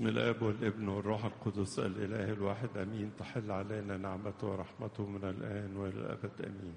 بسم الاب والابن والروح القدس الاله الواحد امين تحل علينا نعمته ورحمته من الان والى الابد امين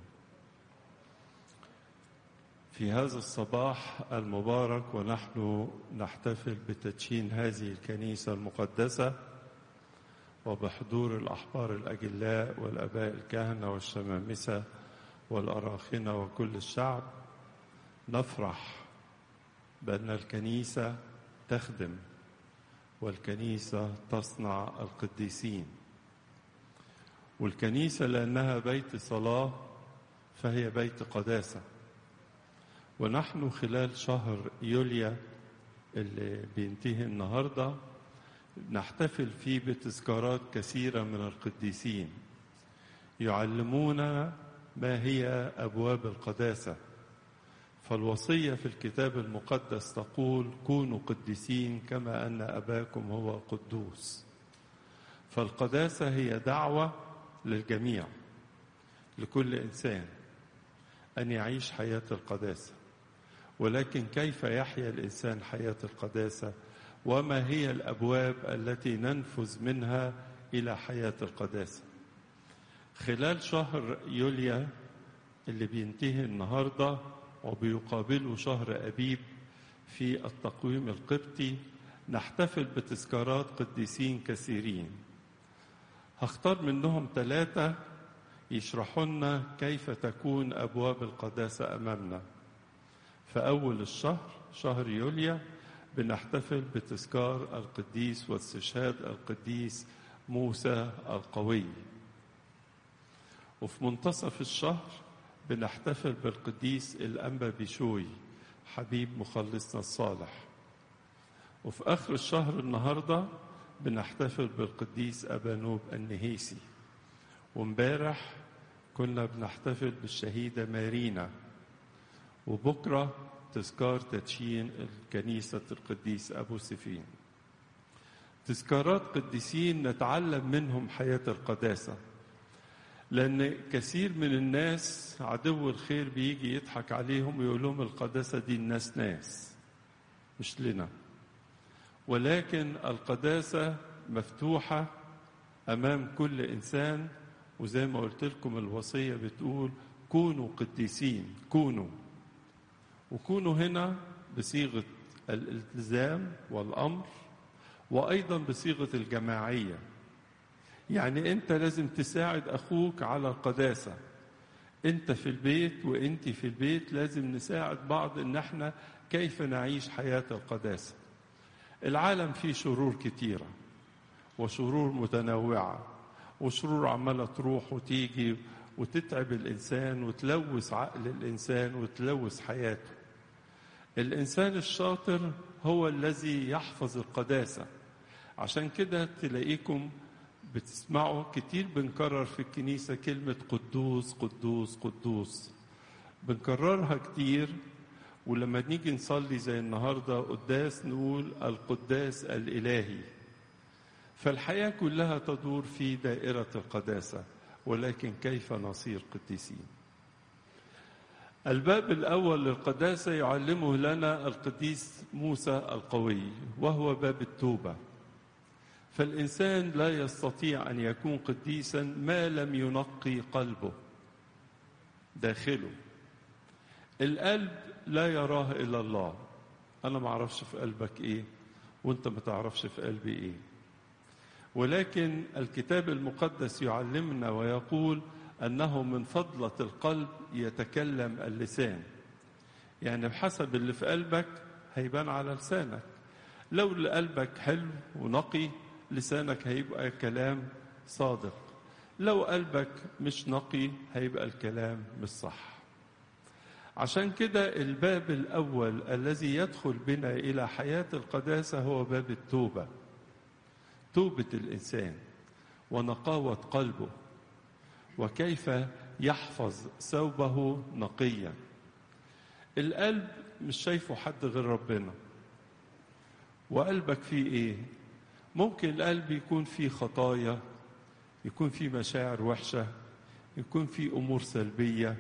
في هذا الصباح المبارك ونحن نحتفل بتدشين هذه الكنيسه المقدسه وبحضور الاحبار الاجلاء والاباء الكهنه والشمامسه والاراخنه وكل الشعب نفرح بان الكنيسه تخدم والكنيسه تصنع القديسين والكنيسه لانها بيت صلاه فهي بيت قداسه ونحن خلال شهر يوليا اللي بينتهي النهارده نحتفل فيه بتذكارات كثيره من القديسين يعلمونا ما هي ابواب القداسه فالوصيه في الكتاب المقدس تقول كونوا قديسين كما ان اباكم هو قدوس فالقداسه هي دعوه للجميع لكل انسان ان يعيش حياه القداسه ولكن كيف يحيا الانسان حياه القداسه وما هي الابواب التي ننفذ منها الى حياه القداسه خلال شهر يوليا اللي بينتهي النهارده وبيقابله شهر ابيب في التقويم القبطي نحتفل بتذكارات قديسين كثيرين هختار منهم ثلاثه يشرحوا لنا كيف تكون ابواب القداسه امامنا فاول الشهر شهر يوليا بنحتفل بتذكار القديس واستشهاد القديس موسى القوي وفي منتصف الشهر بنحتفل بالقديس الأنبا بشوي حبيب مخلصنا الصالح وفي آخر الشهر النهاردة بنحتفل بالقديس أبانوب النهيسي وامبارح كنا بنحتفل بالشهيدة مارينا وبكرة تذكار تدشين الكنيسة القديس أبو سفين تذكارات قديسين نتعلم منهم حياة القداسة لأن كثير من الناس عدو الخير بيجي يضحك عليهم ويقول لهم القداسة دي الناس ناس مش لنا ولكن القداسة مفتوحة أمام كل إنسان وزي ما قلت لكم الوصية بتقول كونوا قديسين كونوا وكونوا هنا بصيغة الالتزام والأمر وأيضا بصيغة الجماعية يعني أنت لازم تساعد أخوك على القداسة أنت في البيت وأنت في البيت لازم نساعد بعض إن احنا كيف نعيش حياة القداسة العالم فيه شرور كتيرة وشرور متنوعة وشرور عمالة تروح وتيجي وتتعب الإنسان وتلوث عقل الإنسان وتلوث حياته الإنسان الشاطر هو الذي يحفظ القداسة عشان كده تلاقيكم بتسمعوا كتير بنكرر في الكنيسة كلمة قدوس قدوس قدوس بنكررها كتير ولما نيجي نصلي زي النهاردة قداس نقول القداس الإلهي فالحياة كلها تدور في دائرة القداسة ولكن كيف نصير قديسين الباب الأول للقداسة يعلمه لنا القديس موسى القوي وهو باب التوبة فالإنسان لا يستطيع أن يكون قديسا ما لم ينقي قلبه داخله القلب لا يراه إلا الله أنا ما أعرفش في قلبك إيه وأنت ما تعرفش في قلبي إيه ولكن الكتاب المقدس يعلمنا ويقول أنه من فضلة القلب يتكلم اللسان يعني بحسب اللي في قلبك هيبان على لسانك لو اللي قلبك حلو ونقي لسانك هيبقى كلام صادق لو قلبك مش نقي هيبقى الكلام مش صح عشان كده الباب الأول الذي يدخل بنا إلى حياة القداسة هو باب التوبة توبة الإنسان ونقاوة قلبه وكيف يحفظ ثوبه نقيا القلب مش شايفه حد غير ربنا وقلبك فيه ايه ممكن القلب يكون فيه خطايا يكون فيه مشاعر وحشه يكون فيه امور سلبيه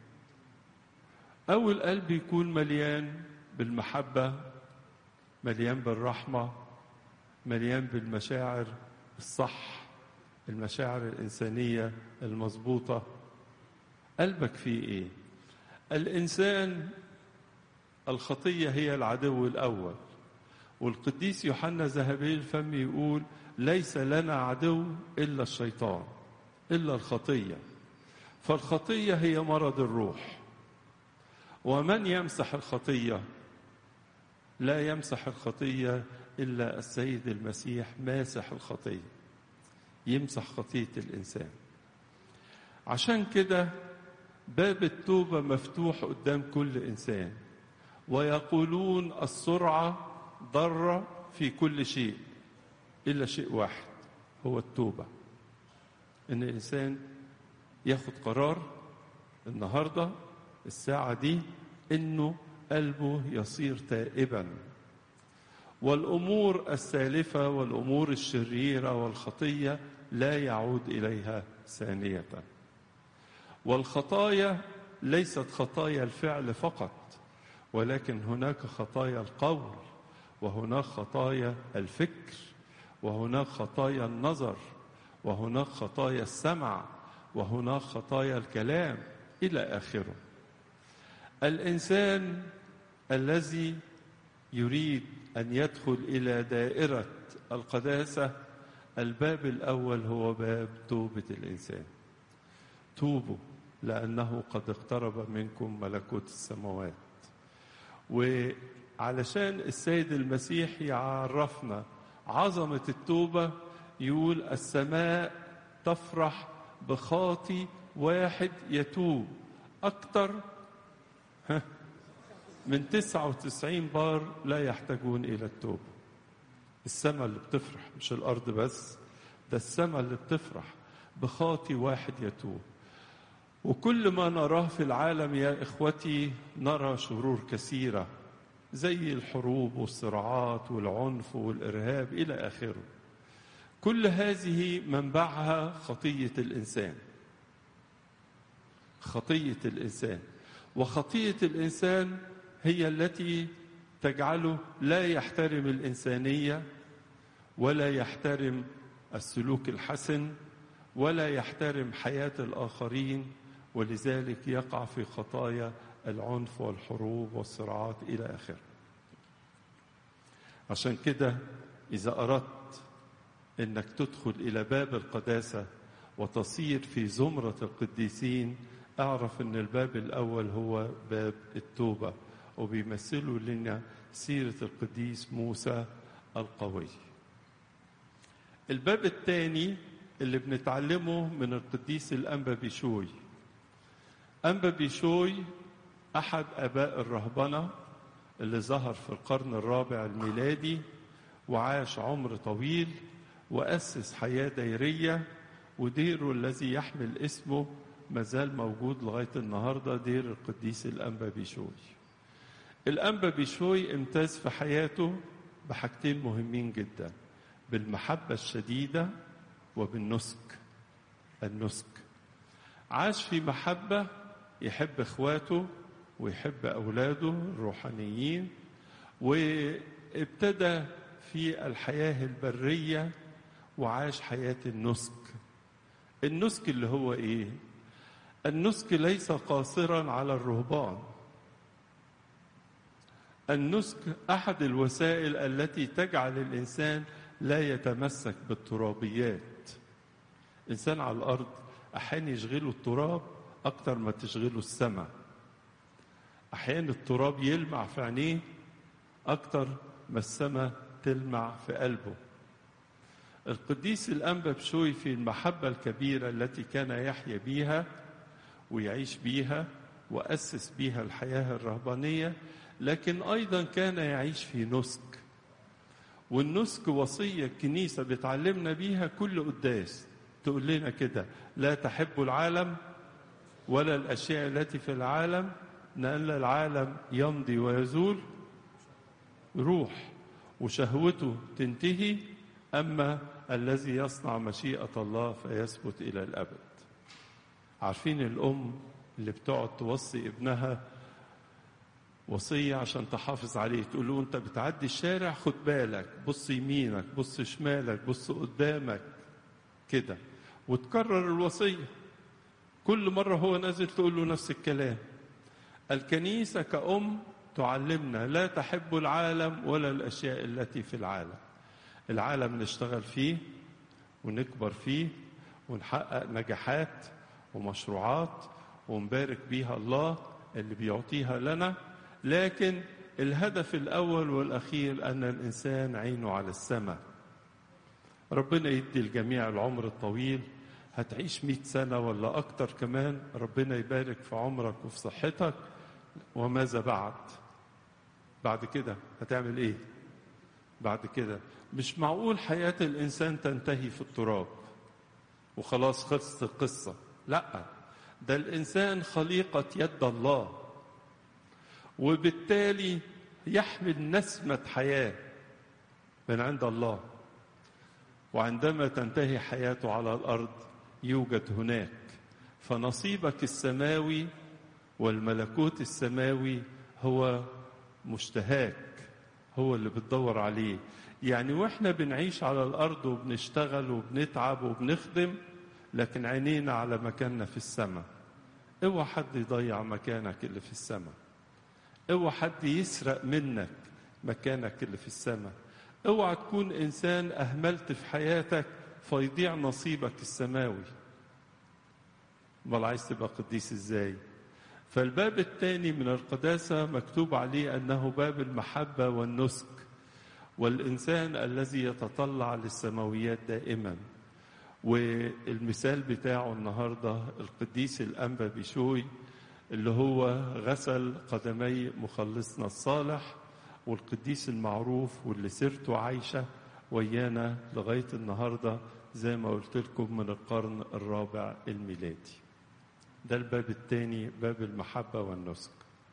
او القلب يكون مليان بالمحبه مليان بالرحمه مليان بالمشاعر الصح المشاعر الإنسانية المظبوطة قلبك فيه إيه الإنسان الخطية هي العدو الأول والقديس يوحنا ذهبي الفم يقول ليس لنا عدو إلا الشيطان إلا الخطية فالخطية هي مرض الروح ومن يمسح الخطية لا يمسح الخطية إلا السيد المسيح ماسح الخطية يمسح خطية الإنسان عشان كده باب التوبة مفتوح قدام كل إنسان ويقولون السرعة ضارة في كل شيء إلا شيء واحد هو التوبة إن الإنسان ياخد قرار النهاردة الساعة دي إنه قلبه يصير تائبا والأمور السالفة والأمور الشريرة والخطية لا يعود إليها ثانية والخطايا ليست خطايا الفعل فقط ولكن هناك خطايا القول وهناك خطايا الفكر وهناك خطايا النظر وهناك خطايا السمع وهناك خطايا الكلام الى اخره الانسان الذي يريد ان يدخل الى دائره القداسه الباب الاول هو باب توبه الانسان توبوا لانه قد اقترب منكم ملكوت السماوات وعلشان السيد المسيح يعرفنا عظمه التوبه يقول السماء تفرح بخاطي واحد يتوب أكثر من 99 بار لا يحتاجون إلى التوبة السماء اللي بتفرح مش الأرض بس ده السماء اللي بتفرح بخاطي واحد يتوب وكل ما نراه في العالم يا إخوتي نرى شرور كثيرة زي الحروب والصراعات والعنف والإرهاب إلى آخره كل هذه منبعها خطية الإنسان خطية الإنسان وخطية الإنسان هي التي تجعله لا يحترم الإنسانية ولا يحترم السلوك الحسن ولا يحترم حياة الآخرين ولذلك يقع في خطايا العنف والحروب والصراعات إلى آخره عشان كده إذا أردت انك تدخل الى باب القداسه وتصير في زمره القديسين اعرف ان الباب الاول هو باب التوبه وبيمثلوا لنا سيره القديس موسى القوي الباب الثاني اللي بنتعلمه من القديس الانبا بيشوي انبا بيشوي احد اباء الرهبنه اللي ظهر في القرن الرابع الميلادي وعاش عمر طويل وأسس حياة ديرية وديره الذي يحمل اسمه مازال موجود لغاية النهاردة دير القديس الأنبا بيشوي الأنبا بيشوي امتاز في حياته بحاجتين مهمين جدا بالمحبة الشديدة وبالنسك النسك عاش في محبة يحب اخواته ويحب أولاده الروحانيين وابتدى في الحياة البرية وعاش حياة النسك النسك اللي هو ايه النسك ليس قاصرا على الرهبان النسك احد الوسائل التي تجعل الانسان لا يتمسك بالترابيات انسان على الارض احيانا يشغله التراب اكتر ما تشغله السماء احيانا التراب يلمع في عينيه اكتر ما السماء تلمع في قلبه القديس الأنبا بشوي في المحبة الكبيرة التي كان يحيا بيها ويعيش بيها وأسس بيها الحياة الرهبانية لكن أيضا كان يعيش في نسك والنسك وصية الكنيسة بتعلمنا بيها كل قداس تقول لنا كده لا تحبوا العالم ولا الأشياء التي في العالم لأن العالم يمضي ويزول روح وشهوته تنتهي أما الذي يصنع مشيئة الله فيثبت إلى الأبد عارفين الأم اللي بتقعد توصي ابنها وصية عشان تحافظ عليه تقول له أنت بتعدي الشارع خد بالك بص يمينك بص شمالك بص قدامك كده وتكرر الوصية كل مرة هو نازل تقول له نفس الكلام الكنيسة كأم تعلمنا لا تحب العالم ولا الأشياء التي في العالم العالم نشتغل فيه ونكبر فيه ونحقق نجاحات ومشروعات ونبارك بيها الله اللي بيعطيها لنا لكن الهدف الأول والأخير أن الإنسان عينه على السماء ربنا يدي الجميع العمر الطويل هتعيش مئة سنة ولا أكتر كمان ربنا يبارك في عمرك وفي صحتك وماذا بعد بعد كده هتعمل ايه بعد كده مش معقول حياة الإنسان تنتهي في التراب وخلاص خلصت القصة لا ده الإنسان خليقة يد الله وبالتالي يحمل نسمة حياة من عند الله وعندما تنتهي حياته على الأرض يوجد هناك فنصيبك السماوي والملكوت السماوي هو مشتهاك هو اللي بتدور عليه يعني واحنا بنعيش على الارض وبنشتغل وبنتعب وبنخدم لكن عينينا على مكاننا في السماء اوعى حد يضيع مكانك اللي في السماء اوعى حد يسرق منك مكانك اللي في السماء اوعى تكون انسان اهملت في حياتك فيضيع نصيبك السماوي امال عايز تبقى قديس ازاي فالباب الثاني من القداسة مكتوب عليه أنه باب المحبة والنسك والإنسان الذي يتطلع للسماويات دائما والمثال بتاعه النهاردة القديس الأنبا بشوي اللي هو غسل قدمي مخلصنا الصالح والقديس المعروف واللي سيرته عايشة ويانا لغاية النهاردة زي ما قلت لكم من القرن الرابع الميلادي ده الباب الثاني باب المحبة والنسك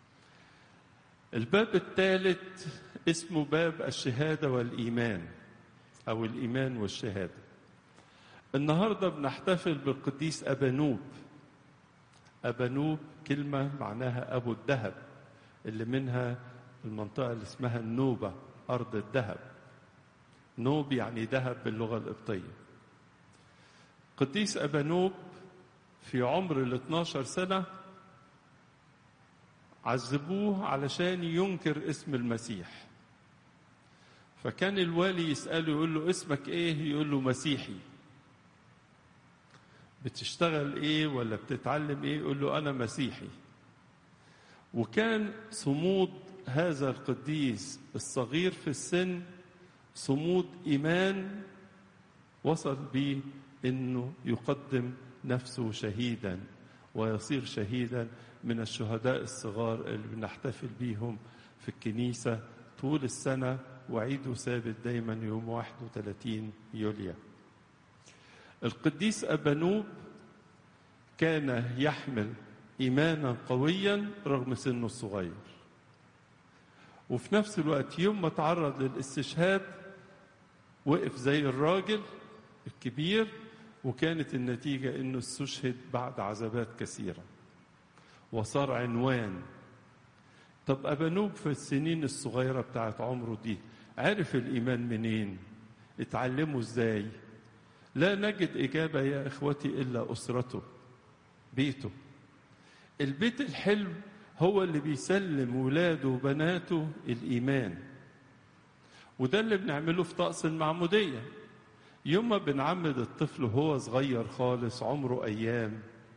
الباب الثالث اسمه باب الشهادة والإيمان أو الإيمان والشهادة النهاردة بنحتفل بالقديس أبانوب أبانوب كلمة معناها أبو الذهب اللي منها المنطقة اللي اسمها النوبة أرض الذهب نوب يعني ذهب باللغة القبطية قديس أبانوب في عمر ال 12 سنة عذبوه علشان ينكر اسم المسيح فكان الوالي يسأله يقول له اسمك ايه يقول له مسيحي بتشتغل ايه ولا بتتعلم ايه يقول له انا مسيحي وكان صمود هذا القديس الصغير في السن صمود ايمان وصل به انه يقدم نفسه شهيدا ويصير شهيدا من الشهداء الصغار اللي بنحتفل بيهم في الكنيسة طول السنة وعيده ثابت دايما يوم 31 يوليو القديس أبانوب كان يحمل إيمانا قويا رغم سنه الصغير وفي نفس الوقت يوم ما تعرض للاستشهاد وقف زي الراجل الكبير وكانت النتيجة أنه استشهد بعد عذابات كثيرة وصار عنوان طب أبانوب في السنين الصغيرة بتاعت عمره دي عرف الإيمان منين اتعلمه ازاي لا نجد إجابة يا إخوتي إلا أسرته بيته البيت الحلو هو اللي بيسلم ولاده وبناته الإيمان وده اللي بنعمله في طقس المعمودية يوم ما بنعمد الطفل وهو صغير خالص عمره أيام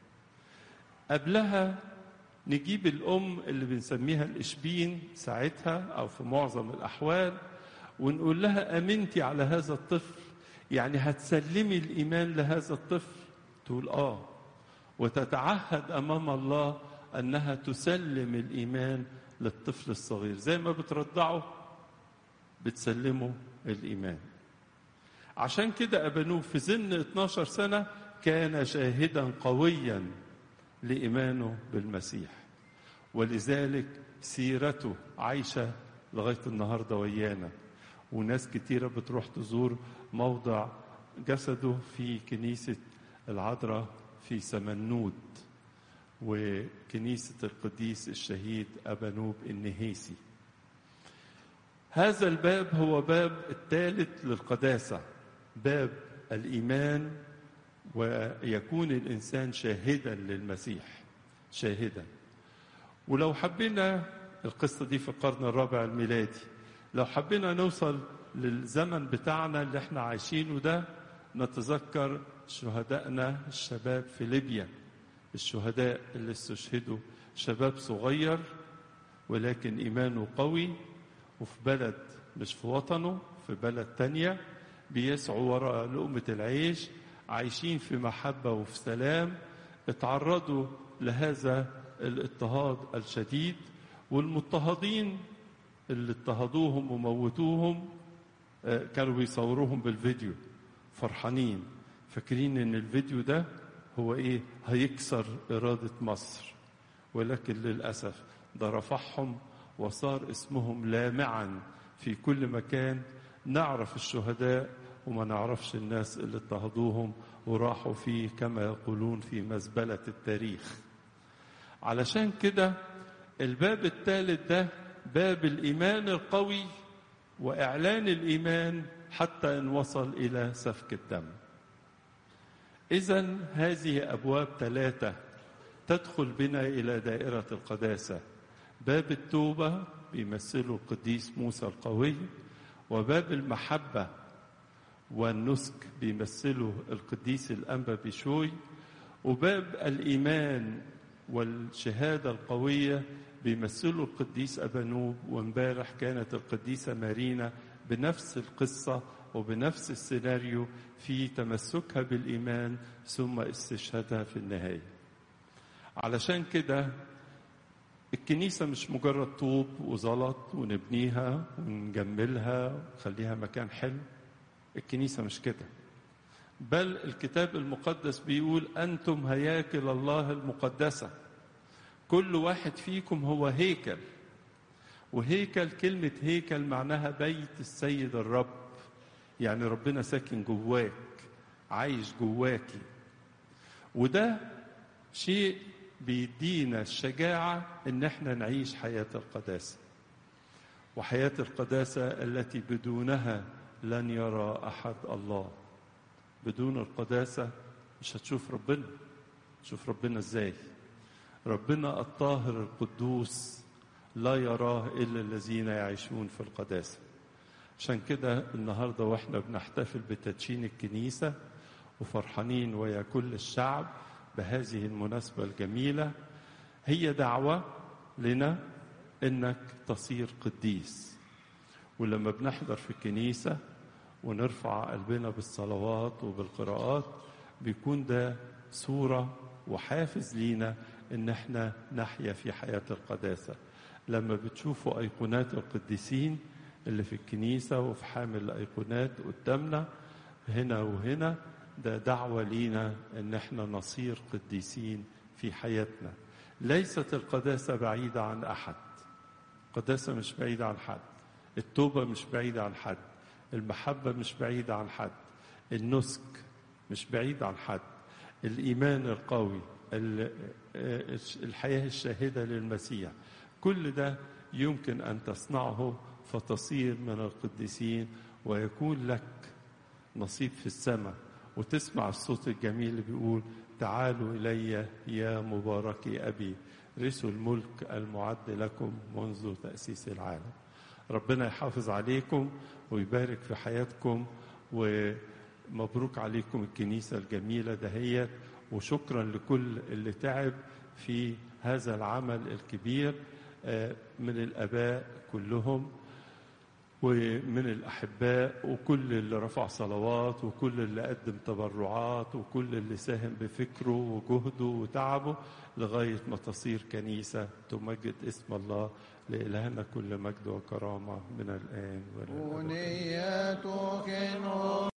قبلها نجيب الأم اللي بنسميها الإشبين ساعتها أو في معظم الأحوال ونقول لها أمنتي على هذا الطفل يعني هتسلمي الإيمان لهذا الطفل تقول آه وتتعهد أمام الله أنها تسلم الإيمان للطفل الصغير زي ما بترضعه بتسلمه الإيمان عشان كده أبانوب في سن 12 سنة كان شاهدا قويا لإيمانه بالمسيح ولذلك سيرته عايشة لغاية النهاردة ويانا وناس كتيرة بتروح تزور موضع جسده في كنيسة العذراء في سمنود وكنيسة القديس الشهيد أبانوب النهيسي هذا الباب هو باب الثالث للقداسة باب الإيمان ويكون الإنسان شاهدا للمسيح شاهدا ولو حبينا القصة دي في القرن الرابع الميلادي لو حبينا نوصل للزمن بتاعنا اللي احنا عايشينه ده نتذكر شهدائنا الشباب في ليبيا الشهداء اللي استشهدوا شباب صغير ولكن إيمانه قوي وفي بلد مش في وطنه في بلد تانية بيسعوا وراء لقمة العيش عايشين في محبة وفي سلام اتعرضوا لهذا الاضطهاد الشديد والمضطهدين اللي اضطهدوهم وموتوهم كانوا بيصوروهم بالفيديو فرحانين فاكرين ان الفيديو ده هو ايه هيكسر إرادة مصر ولكن للأسف ده رفعهم وصار اسمهم لامعا في كل مكان نعرف الشهداء وما نعرفش الناس اللي اضطهدوهم وراحوا فيه كما يقولون في مزبلة التاريخ علشان كده الباب الثالث ده باب الإيمان القوي وإعلان الإيمان حتى إن وصل إلى سفك الدم إذا هذه أبواب ثلاثة تدخل بنا إلى دائرة القداسة باب التوبة بيمثله القديس موسى القوي وباب المحبة والنسك بيمثله القديس الأنبا بشوي وباب الإيمان والشهادة القوية بيمثله القديس أبانوب وامبارح كانت القديسة مارينا بنفس القصة وبنفس السيناريو في تمسكها بالإيمان ثم استشهادها في النهاية علشان كده الكنيسة مش مجرد طوب وزلط ونبنيها ونجملها ونخليها مكان حلو الكنيسة مش كده بل الكتاب المقدس بيقول أنتم هياكل الله المقدسة كل واحد فيكم هو هيكل وهيكل كلمة هيكل معناها بيت السيد الرب يعني ربنا ساكن جواك عايش جواكي وده شيء بيدينا الشجاعة إن احنا نعيش حياة القداسة وحياة القداسة التي بدونها لن يرى أحد الله بدون القداسة مش هتشوف ربنا تشوف ربنا ازاي ربنا الطاهر القدوس لا يراه إلا الذين يعيشون في القداسة عشان كده النهاردة واحنا بنحتفل بتدشين الكنيسة وفرحانين ويا كل الشعب بهذه المناسبة الجميلة هي دعوة لنا انك تصير قديس ولما بنحضر في الكنيسة ونرفع قلبنا بالصلوات وبالقراءات بيكون ده صورة وحافز لينا ان احنا نحيا في حياة القداسة لما بتشوفوا ايقونات القديسين اللي في الكنيسة وفي حامل الايقونات قدامنا هنا وهنا ده دعوة لينا ان احنا نصير قديسين في حياتنا ليست القداسة بعيدة عن احد القداسة مش بعيدة عن حد التوبة مش بعيدة عن حد المحبة مش بعيدة عن حد النسك مش بعيد عن حد الإيمان القوي الحياة الشاهدة للمسيح كل ده يمكن أن تصنعه فتصير من القديسين ويكون لك نصيب في السماء وتسمع الصوت الجميل اللي بيقول تعالوا إلي يا مباركي أبي رثوا الملك المعد لكم منذ تأسيس العالم ربنا يحافظ عليكم ويبارك في حياتكم ومبروك عليكم الكنيسة الجميلة دهيت وشكرا لكل اللي تعب في هذا العمل الكبير من الآباء كلهم ومن الأحباء وكل اللي رفع صلوات وكل اللي قدم تبرعات وكل اللي ساهم بفكره وجهده وتعبه لغاية ما تصير كنيسة تمجد اسم الله لإلهنا كل مجد وكرامة من الآن ونيتك